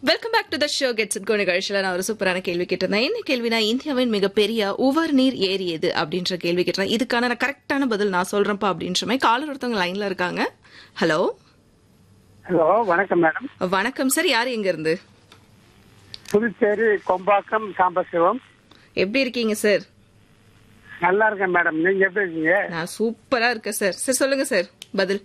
welcome back to the show gets it go நிகழ்ச்சியில் நான் ஒரு சூப்பரான கேள்வி கேட்டிருந்தேன் என்ன கேள்வினா இந்தியாவின் மிகப்பெரிய உவர் நீர் ஏரி எது அப்படின்ற கேள்வி கேட்டிருந்தேன் இதுக்கான நான் கரெக்டான பதில் நான் சொல்றேன்ப்பா அப்படின்ற மாதிரி காலர் ஒருத்தவங்க லைன்ல இருக்காங்க ஹலோ ஹலோ வணக்கம் மேடம் வணக்கம் சார் யார் எங்க இருந்து புதுச்சேரி கொம்பாக்கம் சாம்பசிவம் எப்படி இருக்கீங்க சார் நல்லா இருக்கேன் மேடம் நீங்க எப்படி இருக்கீங்க நான் சூப்பரா இருக்கேன் சார் சார் சொல்லுங்க சார் பதில்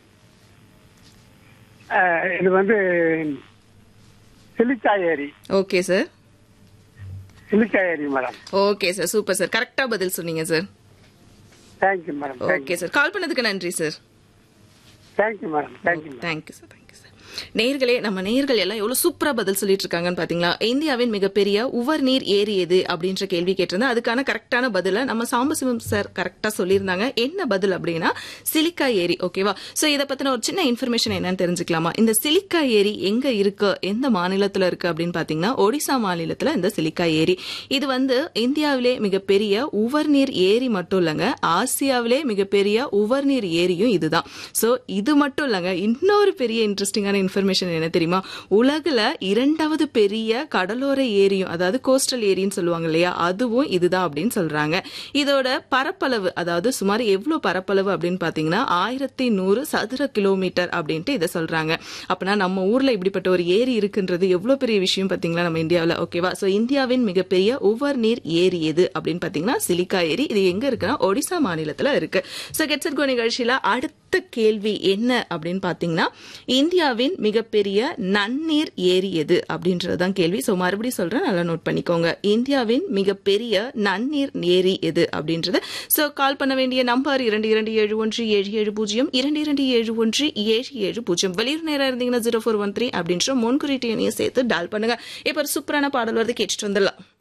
அஹ், இது வந்து சிலிக்கா ஏரி ஓகே சார் சிலிக்கா ஏரி madam okay sir super sir கரெக்டா பதில் சொன்னீங்க sir thank you madam okay sir call பண்ணதுக்கு நன்றி sir thank you madam thank you thank you sir thank you sir நேர்களே நம்ம நேர்கள் எல்லாம் எவ்வளவு சூப்பரா பதில் சொல்லிட்டு இருக்காங்கன்னு பாத்தீங்களா இந்தியாவின் மிகப்பெரிய உவர் நீர் ஏரி எது அப்படின்ற கேள்வி கேட்டிருந்தா அதுக்கான கரெக்டான பதில நம்ம சாம்பசிவம் சார் கரெக்டா சொல்லியிருந்தாங்க என்ன பதில் அப்படின்னா சிலிக்கா ஏரி ஓகேவா சோ இத பத்தின ஒரு சின்ன இன்ஃபர்மேஷன் என்னன்னு தெரிஞ்சுக்கலாமா இந்த சிலிக்கா ஏரி எங்க இருக்கு எந்த மாநிலத்துல இருக்கு அப்படின்னு பாத்தீங்கன்னா ஒடிசா மாநிலத்துல இந்த சிலிக்கா ஏரி இது வந்து இந்தியாவிலே மிகப்பெரிய உவர்நீர் ஏரி மட்டும் இல்லைங்க ஆசியாவிலே மிகப்பெரிய உவர்நீர் ஏரியும் இதுதான் சோ இது மட்டும் இல்லைங்க இன்னொரு பெரிய இன்ட்ரெஸ்டிங்கான இன்ஃபர்மேஷன் என்ன தெரியுமா உலகுல இரண்டாவது பெரிய கடலோர ஏரியும் அதாவது கோஸ்டல் ஏரின்னு சொல்லுவாங்க இல்லையா அதுவும் இதுதான் அப்படின்னு சொல்றாங்க இதோட பரப்பளவு அதாவது சுமார் எவ்வளவு பரப்பளவு அப்படின்னு பாத்தீங்கன்னா ஆயிரத்தி நூறு சதுர கிலோமீட்டர் அப்படின்ட்டு இதை சொல்றாங்க அப்பனா நம்ம ஊர்ல இப்படிப்பட்ட ஒரு ஏரி இருக்குன்றது எவ்வளவு பெரிய விஷயம் பாத்தீங்களா நம்ம இந்தியாவுல ஓகேவா சோ இந்தியாவின் மிகப்பெரிய உவர் நீர் ஏரி எது அப்படின்னு பாத்தீங்கன்னா சிலிக்கா ஏரி இது எங்க இருக்குன்னா ஒடிசா மாநிலத்துல இருக்கு சோ கெட்சட் கோ நிகழ்ச்சியில அடுத்த கேள்வி என்ன அப்படின்னு பாத்தீங்கன்னா இந்தியாவின் மிகப்பெரிய நன்னீர் ஏரி எது அப்படின்றதுதான் கேள்வி சோ மறுபடியும் சொல்றேன் நல்லா நோட் பண்ணிக்கோங்க இந்தியாவின் மிகப்பெரிய நன்னீர் ஏரி எது அப்படின்றது சோ கால் பண்ண வேண்டிய நம்பர் இரண்டு இரண்டு ஏழு ஒன்று ஏழு ஏழு பூஜ்ஜியம் இரண்டு இரண்டு ஏழு ஒன்று ஏழு ஏழு பூஜ்ஜியம் வெளியூர் நேரம் இருந்தீங்கன்னா ஜீரோ ஃபோர் ஒன் த்ரீ அப்படின்ற முன்குறிட்டு சேர்த்து டால் பண்ணுங்க இப்ப ஒரு சூப்பரான பாடல் வருது கேட்டுட்டு வந்துடலாம்